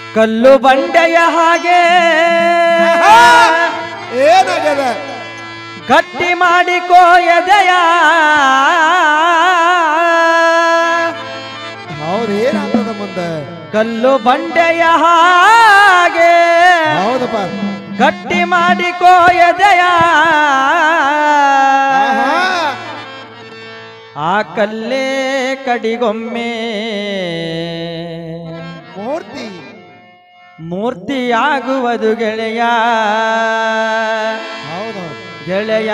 ಕಲ್ಲು ಬಂಡೆಯ ಹಾಗೆ ಏನಾಗ್ಯದ ಗಟ್ಟಿ ಮಾಡಿಕೋ ಎದೆಯ ಹೌದು ಏನಾಗ್ತದ ಮುಂದೆ ಕಲ್ಲು ಬಂಡೆಯ ಹಾಗೆ ಹೌದಪ್ಪ ಗಟ್ಟಿ ಮಾಡಿಕೋ ಎದೆಯ ಆಹಾ. ಆ ಕಲ್ಲೇ ಕಡಿಗೊಮ್ಮೆ ಮೂರ್ತಿ ಮೂರ್ತಿಯಾಗುವುದು ಗೆಳೆಯ ಹೌದು ಗೆಳೆಯ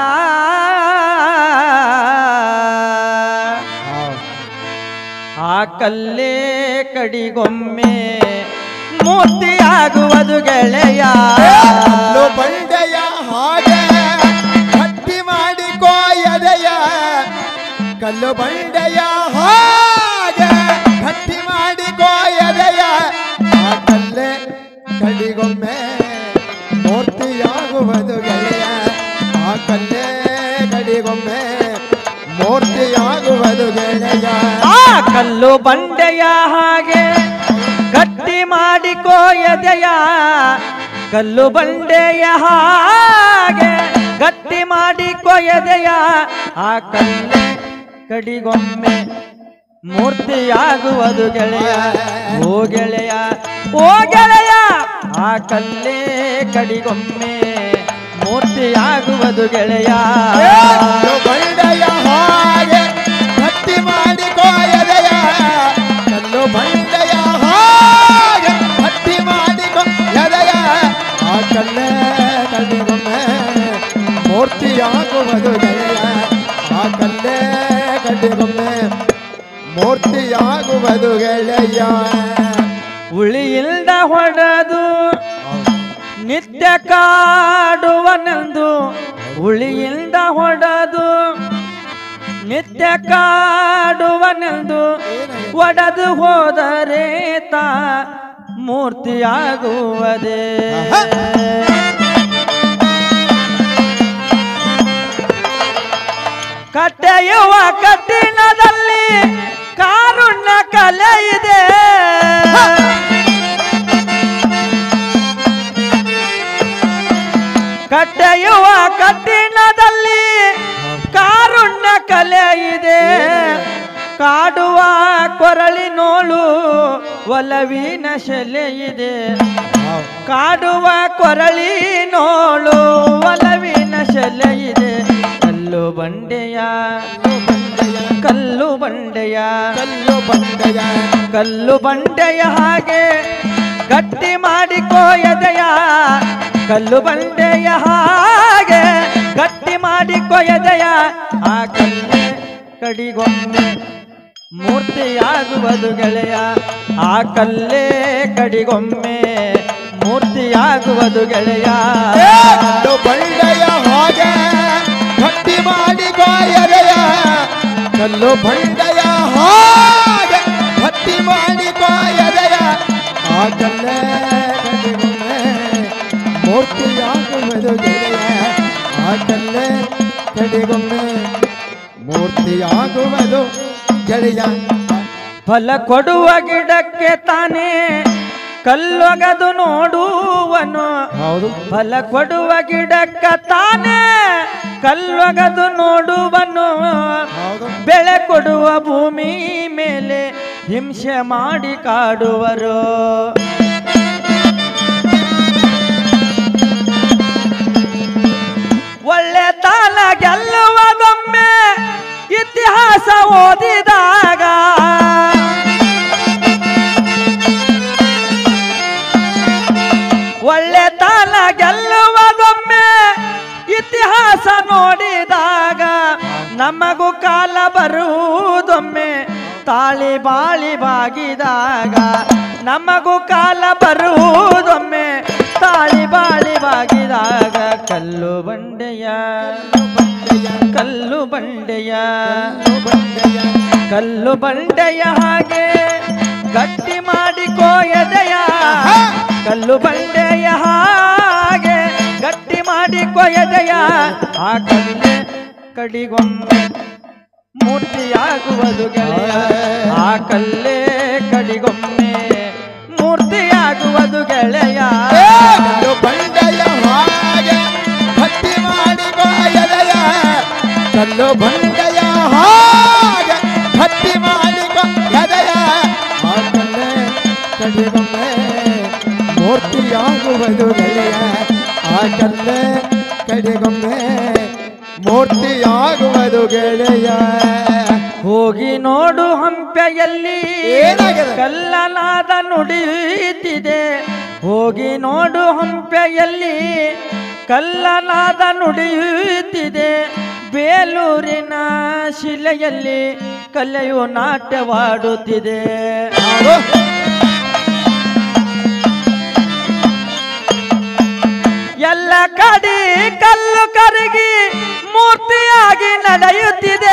ಹೌದು ಆ ಕಲ್ಲೇ ಕಡಿಗೊಮ್ಮೆ ಮೂರ್ತಿಯಾಗುವುದು ಗೆಳೆಯ ಕಲ್ಲು ಬಂಡೆಯ ಹಾಗೆ ಗಟ್ಟಿ ಮಾಡಿಕೋ ಎದೆಯ ಕಲ್ಲು ಬಂಡೆಯ ಹಾಗೆ ಗಟ್ಟಿ ಮಾಡಿಕೋ ಎದೆಯ ಆ ಕಲ್ಲೇ ಕಡಿಗೊಮ್ಮೆ ಮೂರ್ತಿಯಾಗುವುದು ಗೆಳೆಯ ಆ ಕಲ್ಲೇ ಕಡಿಗೊಮ್ಮೆ ಮೂರ್ತಿಯಾಗುವುದು ಗೆಳೆಯ ಆ ಕಲ್ಲು ಬಂಡೆಯ ಹಾಗೆ ಗಟ್ಟಿ ಮಾಡಿಕೋ ಎದೆಯ ಕಲ್ಲು ಬಂಡೆಯ ಹಾಗೆ ಗಟ್ಟಿ ಮಾಡಿಕೋ ಎದೆಯ ಆ ಕಲ್ಲೇ ಕಡಿಗೊಮ್ಮೆ ಮೂರ್ತಿಯಾಗುವುದು ಗೆಳೆಯ ಓ ಗೆಳೆಯ ಓ ಗೆಳೆಯ ಆ ಕಲ್ಲೇ ಕಡಿಗೊಮ್ಮೆ ಮೂರ್ತಿಯಾಗುವುದು ಗೆಳೆಯ ಕಲ್ಲು ಬಂಡೆಯ ಹಾಗೆ ಗಟ್ಟಿ ಮಾಡಿಕೋ ಎದೆಯ ಕಲ್ಲು ಬಂಡೆಯ ಹಾಗೆ ಗಟ್ಟಿ ಮಾಡಿಕೋ ಎದೆಯ ಆ ಕಲ್ಲೇ ಕಡಿಗೊಮ್ಮೆ ಮೂರ್ತಿಯಾಗುವುದು ಗೆಳೆಯ ಆ ಕಲ್ಲೇ ಕಡಿಗೊಮ್ಮೆ ಮೂರ್ತಿಯಾಗುವುದು ಗೆಳೆಯ ಉಳಿಯಿಲ್ದ ಹೊಡೆದು ನಿತ್ಯ ಕಾಡುವನೆಂದು ಉಳಿಯಿಲ್ದ ಹೊಡೆದು ನಿತ್ಯ ಕಾಡುವನೆಂದು ಒಡೆದು ಹೋದರೆ ತಾ ಮೂರ್ತಿಯಾಗುವುದೇ ಕಟ್ಟೆಯುವ ಕಠಿಣದಲ್ಲಿ ಕಾರುಣ್ಯ ಕಲೆ ಇದೆ ಕಟ್ಟೆಯುವ ಕಠಿಣದಲ್ಲಿ ಕಾರುಣ್ಯ ಕಲೆ ಇದೆ ಕಾಡುವ ಕೊರಳಿನೋಳು ಒಲವಿನ ಶೆಲೆ ಇದೆ ಕಾಡುವ ಕೊರಳಿನೋಳು ಒಲವಿನ ಶೆಲೆ ಇದೆ ಕಲ್ಲು ಬಂಡೆಯ ಕಲ್ಲು ಬಂಡೆಯ ಕಲ್ಲು ಬಂಡೆಯ ಕಲ್ಲು ಬಂಡೆಯ ಹಾಗೆ ಗಟ್ಟಿ ಮಾಡಿಕೋ ಎದೆಯ ಕಲ್ಲು ಬಂಡೆಯ ಹಾಗೆ ಗಟ್ಟಿ ಮಾಡಿಕೋ ಎದೆಯ ಆ ಕಲ್ಲೇ ಕಡಿಗೊಮ್ಮೆ ಮೂರ್ತಿಯಾಗುವುದು ಗೆಳೆಯ ಆ ಕಲ್ಲೇ ಕಡಿಗೊಮ್ಮೆ ಮೂರ್ತಿಯಾಗುವುದು ಗೆಳೆಯ ಕಲ್ಲು ಬಂಡೆಯ ಹಾಗೆ ಗಟ್ಟಿ ಮಾಡಿಕೋ ಎದೆಯ ಕಲ್ಲು ಬಂಡೆಯ ಹಾಗೆ ಗಟ್ಟಿ ಮಾಡಿಕೋ ಎದೆಯ ಆ ಕಲ್ಲೇ ಕಡಿಗೊಮ್ಮೆ ಮೂರ್ತಿಯಾಗುವುದು ಗೆಳೆಯ ಆ ಕಲ್ಲೇ ಕಡಿಗೊಮ್ಮೆ ಮೂರ್ತಿಯಾಗುವುದು ಗೆಳೆಯ ಫಲ ಕೊಡುವ ಗಿಡಕ್ಕೆ ತಾನೇ ಕಲ್ಲೊಗದು ನೋಡುವನು ಹೌದು ಫಲ ಕೊಡುವ ಗಿಡಕ್ಕ ತಾನೇ ಕಲ್ಲೊಗದು ನೋಡುವನು ಹೌದು ಬೆಳೆ ಕೊಡುವ ಭೂಮಿ ಮೇಲೆ ಹಿಂಸೆ ಮಾಡಿ ಕಾಡುವರು ಒಳ್ಳೆ ತಾಲ ಗೆಲ್ಲುವುದೊಮ್ಮೆ ಇತಿಹಾಸ ಓದಿದಾಗ ಒಳ್ಳೆ ತಾಲ ಗೆಲ್ಲುವುದೊಮ್ಮೆ ಇತಿಹಾಸ ನೋಡಿದಾಗ ನಮಗೂ ಕಾಲ ಬರುವುದೊಮ್ಮೆ ತಾಳಿ ಬಾಳಿ ಬಾಗಿದಾಗ ನಮಗೂ ಕಾಲ ಬರುವುದೊಮ್ಮೆ ತಾಳಿ ಬಾಳಿ ಬಾಗಿದಾಗ ಕಲ್ಲು ಬಂಡೆಯ ಕಲ್ಲು ಬಂಡೆಯ ಬಂಡೆಯ ಕಲ್ಲು ಬಂಡೆಯ ಹಾಗೆ ಗಟ್ಟಿ ಮಾಡಿಕೋ ಎದೆಯ ಕಲ್ಲು ಬಂಡೆಯ ಹಾಗೆ ಗಟ್ಟಿ ಮಾಡಿಕೋ ಎದೆಯ ಆ ಕಲ್ಲೆ ಕಡಿಗೊಮ್ಮೆ ಮೂರ್ತಿಯಾಗುವುದು ಗೆಳೆಯ ಆ ಕಲ್ಲೇ ಕಡಿಗೊಮ್ಮೆ ಮೂರ್ತಿಯಾಗುವುದು ಮೂರ್ತಿಯಾಗುವುದು ಗೆಳೆಯ ಏ ಕಲ್ಲು ಬಂಡೆಯ ಹಾಗೆ ಭಕ್ತಿ ಮಾಡಿಕೋ ಎದೆಯ ಕಲ್ಲು ಬಂಡೆಯ ಹಾಗೆ ಭಕ್ತಿ ಮಾಡಿಕೋ ಎದೆಯ ಆ ಕಲ್ಲೆ ಕಡಿಗೊಮ್ಮೆ ಮೂರ್ತಿಯಾಗುವುದು ಗೆಳೆಯ ಆ ಕಲ್ಲೆ ಕಡಿಗೊಮ್ಮೆ ಮೂರ್ತಿಯಾಗುವುದು ಗೆಳೆಯ ಹೋಗಿ ನೋಡು ಹಂಪೆಯಲ್ಲಿ ಏನಾಗಿದೆ? ಕಲ್ಲನಾದ ನುಡಿಯುತ್ತಿದೆ ಹೋಗಿ ನೋಡು ಹಂಪೆಯಲ್ಲಿ ಕಲ್ಲನಾದ ನುಡಿಯುತ್ತಿದೆ ಬೇಲೂರಿನ ಶಿಲೆಯಲ್ಲಿ ಕಲೆಯು ನಾಟ್ಯವಾಡುತ್ತಿದೆ ಹೌದು. ಎಲ್ಲ ಕಡಿ ಕಲ್ಲು ಕರಗಿ ಮೂರ್ತಿಯಾಗಿ ನಡೆಯುತ್ತಿದೆ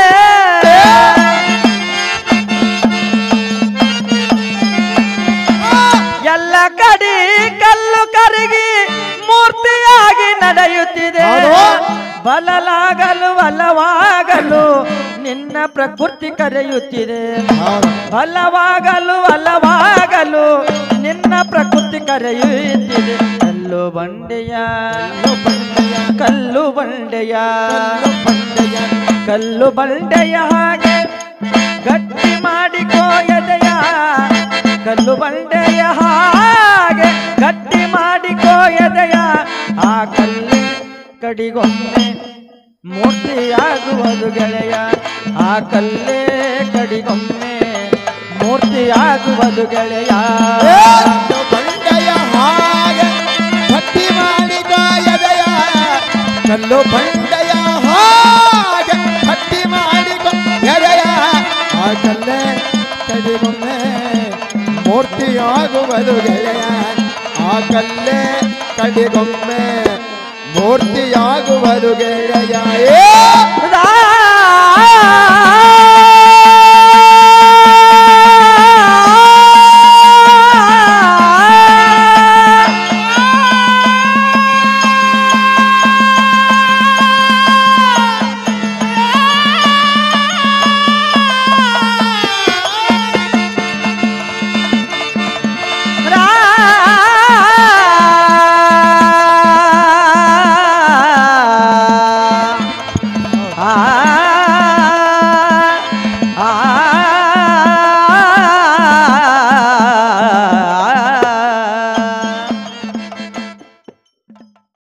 ಎಲ್ಲ ಕಡಿ ಕಲ್ಲು ಕರಗಿ ಮೂರ್ತಿಯಾಗಿ ನಡೆಯುತ್ತಿದೆ ಹೌದು. ಬಲಲಾಗಲು ಬಲವಾಗಲು ನಿನ್ನ ಪ್ರಕೃತಿ ಕರೆಯುತ್ತಿದೆ ಹೌದು. ಬಲವಾಗಲು ಬಲವಾಗಲು ನಿನ್ನ ಪ್ರಕೃತಿ ಕರೆಯುತ್ತಿದೆ ಕಲ್ಲು ಬಂಡೆಯ ಕಲ್ಲು ಕಲ್ಲು ಬಂಡೆಯ ಬಂಡೆಯ ಕಲ್ಲು ಬಂಡೆಯ ಕಲ್ಲು ಬಂಡೆಯ ಹಾಗೆ ಗಟ್ಟಿ ಮಾಡಿಕೋ ಎದೆಯ ಕಲ್ಲು ಬಂಡೆಯ ಹಾಗೆ ಗಟ್ಟಿ ಮಾಡಿಕೋ ಎದೆಯ ಆ ಕಲ್ಲು ಕಡಿಗೊಮ್ಮೆ ಮೂರ್ತಿಯಾಗುವುದು ಗೆಳೆಯ ಆ ಕಲ್ಲೇ ಕಡಿಗೊಮ್ಮೆ ಮೂರ್ತಿಯಾಗುವುದು ಗೆಳೆಯ ಕಲ್ಲು ಬಂಡೆಯ ಹಾಗೆ ಭಕ್ತಿ ಮಾಡಿಕೋ ಎದೆಯ ಕಲ್ಲು ಬಂಡೆಯ ಹಾಗೆ ಭಕ್ತಿ ಮಾಡಿಕೋ ಎದೆಯ ಆ ಕಲ್ಲೇ ಕಡಿಗೊಮ್ಮೆ ಮೂರ್ತಿಯಾಗುವುದು ಗೆಳೆಯ ಆ ಕಲ್ಲೇ ಕಡಿಗೊಮ್ಮೆ ಮೂರ್ತಿಯಾಗುವುದು ಗೆಳೆಯ ಏ ರಾ